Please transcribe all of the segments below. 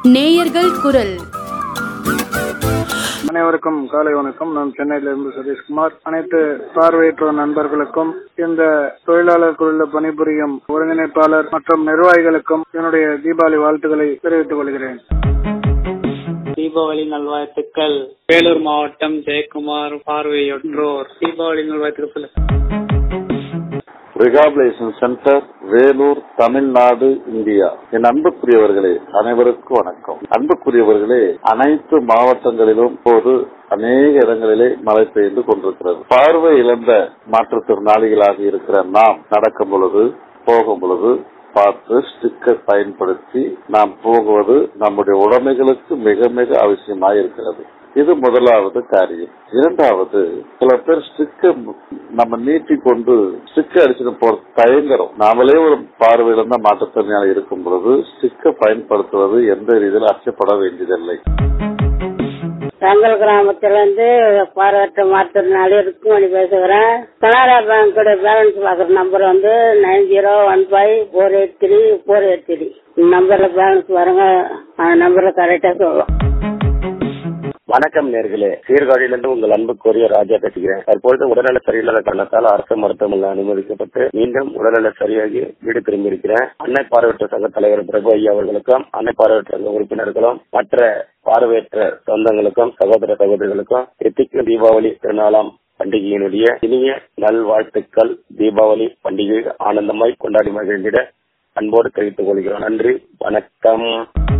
நேயர்கள் குரல் அனைவருக்கும் காலை வணக்கம் நான் சென்னையிலிருந்து சதீஷ்குமார் அனைத்து பார்வையற்றோர் நண்பர்களுக்கும் இந்த தொழிலாளர் குழுல பணிபுரியும் ஒருங்கிணைப்பாளர் மற்றும் நிர்வாகிகளுக்கும் என்னுடைய தீபாவளி வாழ்த்துக்களை தெரிவித்துக் கொள்கிறேன் தீபாவளி நல்வாழ்த்துக்கள் வேலூர் மாவட்டம் ஜெயக்குமார் பார்வையற்றோர் தீபாவளி நல்வாழ்த்துக்கள் சொல்லு rehabilitation centre Vellore Tamil Nadu India என் அன்புக்குரியவர்களே அனைவருக்கும் வணக்கம் அன்புக்குரியவர்களே அனைத்து மாவட்டங்களிலும் போது அநேக இடங்களிலே மழை பெய்து கொண்டிருக்கிறது பார்வை இழந்த மாற்றுத்திறனாளிகளாக இருக்கிற நாம் நடக்கும் பொழுது போகும் பொழுது பார்த்து ஸ்டிக்கர் பயன்படுத்தி நாம் போகுவது நம்முடைய உடைமைகளுக்கு மிக மிக அவசியமாக இருக்கிறது இது முதலாவது காரியம் இரண்டாவது சில பேர் ஸ்டிக்கர் நம்ம நீட்டி கொண்டு ஸ்டிக்கர் அடிச்சுட்டு போற தயங்குறோம் நாமளே ஒரு பார்வையிழந்த மாற்றுத்திறனாளி இருக்கும் பொழுது ஸ்டிக்கர் பயன்படுத்துவது எந்த ரீதியில் அச்சப்பட வேண்டியதில்லை தங்கல் கிராமத்துல இருந்து பார்வையற்ற மாற்றுத்திறனாளி ருக்குமணி பேசுகிறேன் கனரா பேங்கோட பேலன்ஸ் பாக்குற நம்பர் வந்து nine zero one five four eight three four eight three நம்பர்ல பேலன்ஸ் வருங்க அந்த நம்பர்ல கரெக்டா சொல்லுவோம் வணக்கம் நேர்களே சீர்காழியிலிருந்து உங்கள் அன்புக்குரிய ராஜா பேசுகிறேன் தற்பொழுது உடல்நல சரியில்லாத காரணத்தால் அரசு மருத்துவமனையில் அனுமதிக்கப்பட்டு மீண்டும் உடல்நல சரியாகி வீடு திரும்பியிருக்கிறேன் அன்னை பார்வையற்ற சங்க தலைவர் பிரபு ஐயா அவர்களுக்கும் அன்னை பார்வையற்ற சங்க உறுப்பினர்களும் மற்ற பார்வையற்ற சொந்தங்களுக்கும் சகோதர சகோதரிகளுக்கும் எத்திக்கு தீபாவளி திருநாளாம் பண்டிகையினுடைய இனிய நல்வாழ்த்துக்கள் தீபாவளி பண்டிகை ஆனந்தமாய் கொண்டாடி மகிழ்ந்திட அன்போடு தெரிவித்துக் கொள்கிறோம் நன்றி வணக்கம்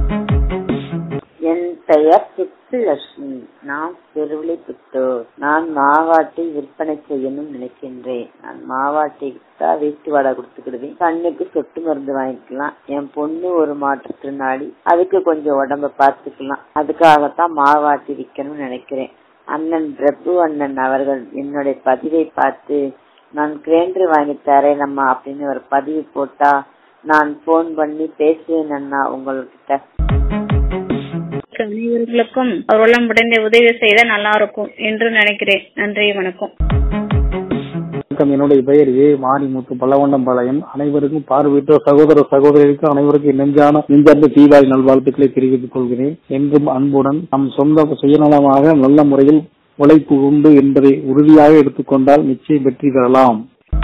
என் பெயர் சித்துலட்சுமி நான் திருவிழிப்புத்தூர் நான் மாவாட்டி விற்பனை செய்யணும்னு நினைக்கின்றேன் நான் மாவாட்டி வித்தா வீட்டு வாடகை கொடுத்துக்கிடுவேன் கண்ணுக்கு சொட்டு மருந்து வாங்கிக்கலாம் என் பொண்ணு ஒரு மாற்றுத்திறனாளி அதுக்கு கொஞ்சம் உடம்ப பார்த்துக்கலாம் அதுக்காகத்தான் மாவாட்டி விற்கணும்னு நினைக்கிறேன் அண்ணன் பிரபு அண்ணன் அவர்கள் என்னுடைய பதிவை பார்த்து நான் கிரைண்டர் வாங்கி தரேன் அம்மா அப்படின்னு ஒரு பதிவு போட்டா நான் போன் பண்ணி பேசுவேன் அண்ணா உங்கள்கிட்ட அனைவர்களுக்கும் அவர்களால் முடிந்த உதவி செய்த நல்லா இருக்கும் என்று நினைக்கிறேன் நன்றி வணக்கம் வணக்கம் என்னுடைய பெயர் ஏ மாரிமுத்து பல்லவண்டம்பாளையம் அனைவருக்கும் பார்வையிட்ட சகோதர சகோதரிகளுக்கு அனைவருக்கும் நெஞ்சான நெஞ்சார்ந்த தீபாவளி நல்வாழ்த்துக்களை தெரிவித்துக் கொள்கிறேன் என்றும் அன்புடன் நம் சொந்த சுயநலமாக நல்ல முறையில் உழைப்பு உண்டு என்பதை உறுதியாக எடுத்துக்கொண்டால் நிச்சயம் வெற்றி பெறலாம்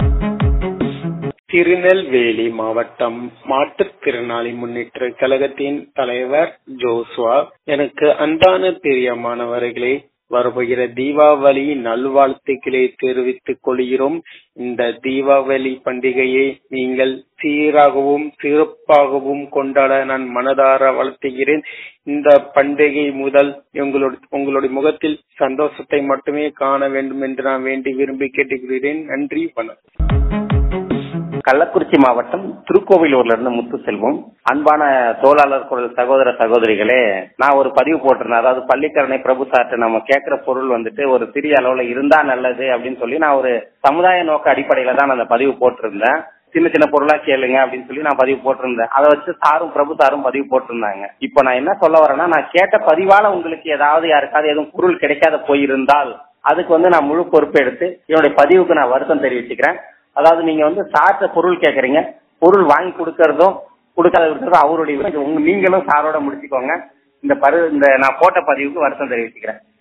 திருநெல்வேலி மாவட்டம் மாற்றுத்திறனாளி முன்னேற்ற கழகத்தின் தலைவர் ஜோஸ்வா எனக்கு அன்பான பிரியமானவர்களே வருகிற தீபாவளி நல்வாழ்த்துக்களை தெரிவித்துக் கொள்கிறோம் இந்த தீபாவளி பண்டிகையை நீங்கள் சீராகவும் சிறப்பாகவும் கொண்டாட நான் மனதார வாழ்த்துகிறேன் இந்த பண்டிகை முதல் உங்களுடைய உங்களுடைய முகத்தில் சந்தோஷத்தை மட்டுமே காண வேண்டும் என்று நான் வேண்டி விரும்பி கேட்டுக்கிறேன் நன்றி வணக்கம் கள்ளக்குறிச்சி மாவட்டம் திருக்கோவிலூர்ல இருந்து முத்து செல்வம் அன்பான தோளாளர் குரல் சகோதர சகோதரிகளே நான் ஒரு பதிவு போட்டிருந்தேன் அதாவது பள்ளிக்கரணை பிரபு சார்ட்டு நம்ம கேட்கிற பொருள் வந்துட்டு ஒரு சிறிய அளவுல இருந்தா நல்லது அப்படின்னு சொல்லி நான் ஒரு சமுதாய நோக்க அடிப்படையில தான் அந்த பதிவு போட்டிருந்தேன் சின்ன சின்ன பொருளா கேளுங்க அப்படின்னு சொல்லி நான் பதிவு போட்டிருந்தேன் அதை வச்சு சாரும் பிரபு சாரும் பதிவு போட்டிருந்தாங்க இப்போ நான் என்ன சொல்ல வரேன்னா நான் கேட்ட பதிவால உங்களுக்கு ஏதாவது யாருக்காவது எதுவும் பொருள் கிடைக்காத போயிருந்தால் அதுக்கு வந்து நான் முழு பொறுப்பு எடுத்து என்னுடைய பதிவுக்கு நான் வருத்தம் தெரிவிச்சுக்கிறேன் அதாவது நீங்க வந்து சார்ட்ட பொருள் கேக்குறீங்க பொருள் வாங்கி கொடுக்கறதும் கொடுக்காத இருக்கிறதும் அவருடைய விருப்பம். உங்க நீங்களும் சாரோட முடிச்சுக்கோங்க இந்த பரு இந்த நான் போட்ட பதிவுக்கு வருத்தம் தெரிவிச்சுக்கிறேன்